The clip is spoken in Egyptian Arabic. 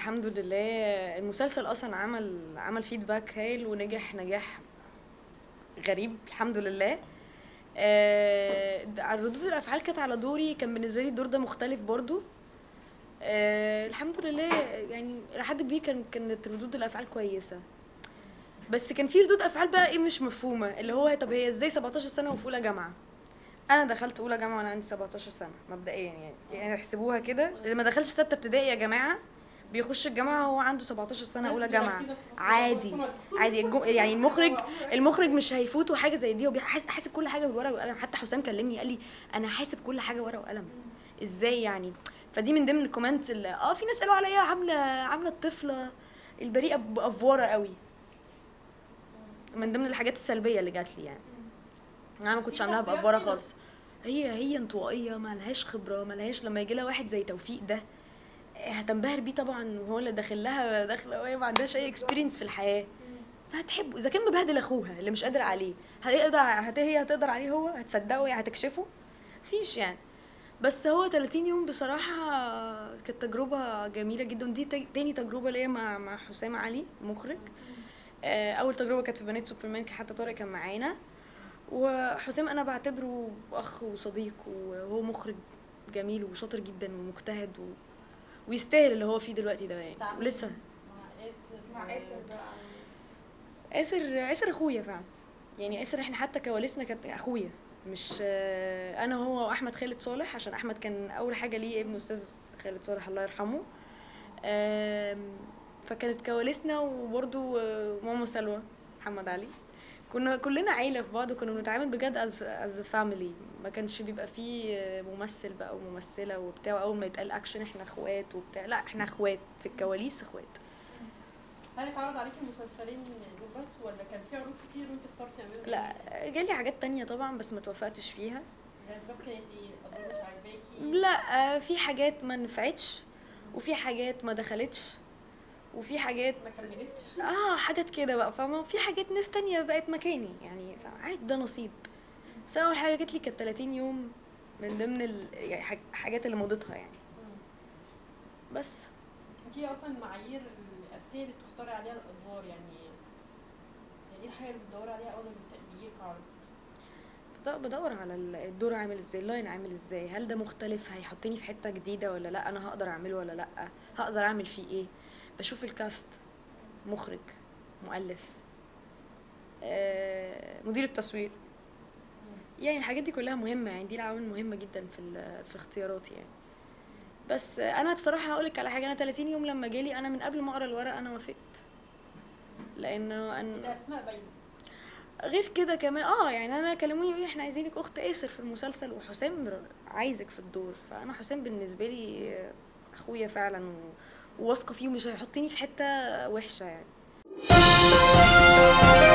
الحمد لله المسلسل اصلا عمل عمل فيدباك هايل ونجح نجاح غريب الحمد لله آه ردود الافعال كانت على دوري كان بالنسبه لي الدور ده مختلف برضو آه الحمد لله يعني لحد كبير كان كانت ردود الافعال كويسه بس كان في ردود افعال بقى ايه مش مفهومه اللي هو طب هي ازاي 17 سنه وفي اولى جامعه انا دخلت اولى جامعه وانا عندي 17 سنه مبدئيا يعني يعني احسبوها كده اللي ما دخلش سته ابتدائي يا جماعه بيخش الجامعه وهو عنده 17 سنه اولى جامعه عادي عادي الجو... يعني المخرج المخرج مش هيفوته حاجه زي دي هو بيحاسب حاسب كل حاجه بالورقه والقلم حتى حسام كلمني قال لي انا حاسب كل حاجه ورقه وقلم ازاي يعني فدي من ضمن الكومنت اللي اه في ناس قالوا عليا عامله عامله الطفله البريئه بافوره قوي من ضمن الحاجات السلبيه اللي جات لي يعني انا ما كنتش عاملاها بافوره خالص هي هي انطوائيه ما لهاش خبره ما لهاش لما يجي لها واحد زي توفيق ده هتنبهر بيه طبعا وهو اللي داخل لها داخله وهي ما عندهاش اي اكسبيرينس في الحياه فهتحبه اذا كان مبهدل اخوها اللي مش قادر عليه هيقدر هت هي هتقدر عليه هو هتصدقه هي هتكشفه مفيش يعني بس هو 30 يوم بصراحة كانت تجربة جميلة جدا دي تا- تاني تجربة ليا مع مع حسام علي مخرج آه، أول تجربة كانت في بنات سوبرمان كان حتى طارق كان معانا وحسام أنا بعتبره أخ وصديق وهو مخرج جميل وشاطر جدا ومجتهد و... ويستاهل اللي هو فيه دلوقتي ده يعني تعامل ولسه مع آسر مع آسر بقى آسر آسر أخويا فعلا يعني آسر احنا حتى كواليسنا كانت أخويا مش آه، أنا هو وأحمد خالد صالح عشان أحمد كان أول حاجة ليه ابن أستاذ خالد صالح الله يرحمه آم، فكانت كواليسنا وبرضو آه، ماما سلوى محمد علي كنا كلنا عيلة في بعض وكنا بنتعامل بجد از از فاميلي ما كانش بيبقى فيه آه، ممثل بقى وممثلة وبتاع واول ما يتقال اكشن احنا اخوات وبتاع لا احنا اخوات في الكواليس اخوات هل اتعرض عليكي المسلسلين دول بس ولا كان في عروض كتير وانت اخترتي منهم؟ لا جالي حاجات تانية طبعا بس ما توفقتش فيها الاسباب كانت ايه؟ الادوار مش عاجباكي؟ لا آه، في حاجات ما نفعتش وفي حاجات ما دخلتش وفي حاجات ما كملتش اه حاجات كده بقى فاهمه في حاجات ناس تانية بقت مكاني يعني فاهمة؟ عادي ده نصيب بس انا اول حاجه جت لي كانت 30 يوم من ضمن ال... يعني حاج- حاجات اللي مضيتها يعني بس انتي اصلا المعايير الاساسيه اللي بتختاري عليها الادوار يعني يعني ايه الحاجه اللي بتدوري عليها اول ما بيجيلك عرض؟ بد- بدور على ال- الدور عامل ازاي اللاين عامل ازاي هل ده مختلف هيحطني في حته جديده ولا لا انا هقدر اعمله ولا لا هقدر اعمل فيه ايه بشوف الكاست مخرج مؤلف آه، مدير التصوير يعني الحاجات دي كلها مهمه يعني دي العوامل مهمه جدا في ال- في اختياراتي يعني بس انا بصراحه هقول لك على حاجه انا 30 يوم لما جالي انا من قبل ما اقرا الورق انا وافقت لانه أن... الاسماء باينه غير كده كمان اه يعني انا كلموني يقولوا احنا عايزينك اخت اسر في المسلسل وحسام ر- عايزك في الدور فانا حسام بالنسبه لي اخويا فعلا و- وواثقه فيه ومش هيحطني في حته وحشه يعني